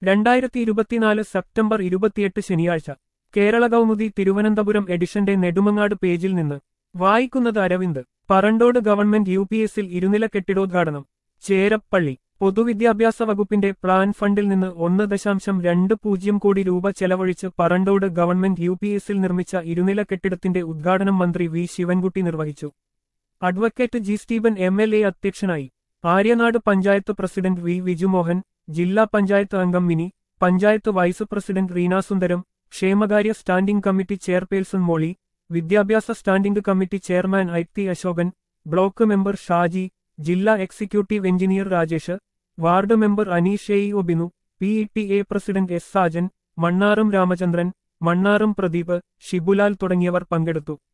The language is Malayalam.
രണ്ടായിരത്തി ഇരുപത്തിനാല് സെപ്റ്റംബർ ഇരുപത്തിയെട്ട് ശനിയാഴ്ച കേരള കൗമുദി തിരുവനന്തപുരം എഡിഷന്റെ നെടുമങ്ങാട് പേജിൽ നിന്ന് വായിക്കുന്നത് Aravind Parandode government U P എസിൽ ഇരുനില കെട്ടിടോദ്ഘാടനം ചേരപ്പള്ളി പൊതുവിദ്യാഭ്യാസ വകുപ്പിന്റെ പ്ലാൻ ഫണ്ടിൽ നിന്ന് ഒന്ന് ദശാംശം രണ്ട് പൂജ്യം കോടി രൂപ ചെലവഴിച്ച് പറണ്ടോട് ഗവൺമെന്റ് യു പി എസിൽ നിർമ്മിച്ച ഇരുനില കെട്ടിടത്തിന്റെ ഉദ്ഘാടനം മന്ത്രി വി ശിവൻകുട്ടി നിർവഹിച്ചു advocate G Steven M L A അധ്യക്ഷനായി ആര്യനാട് പഞ്ചായത്ത് പ്രസിഡന്റ് വി വിജുമോഹൻ ജില്ലാ പഞ്ചായത്ത് അംഗം മിനി പഞ്ചായത്ത് വൈസ് പ്രസിഡന്റ് റീന സുന്ദരം ക്ഷേമകാര്യ സ്റ്റാൻഡിംഗ് കമ്മിറ്റി ചെയർപേഴ്സൺ മോളി വിദ്യാഭ്യാസ standing committee chairman I T Ashokan block member Shaji ജില്ലാ executive engineer Rajesh ward member Aneesh A O Binu P E T A president S Sajan മണ്ണാറും രാമചന്ദ്രൻ മണ്ണാറും പ്രദീപ് ഷിബുലാൽ തുടങ്ങിയവർ പങ്കെടുത്തു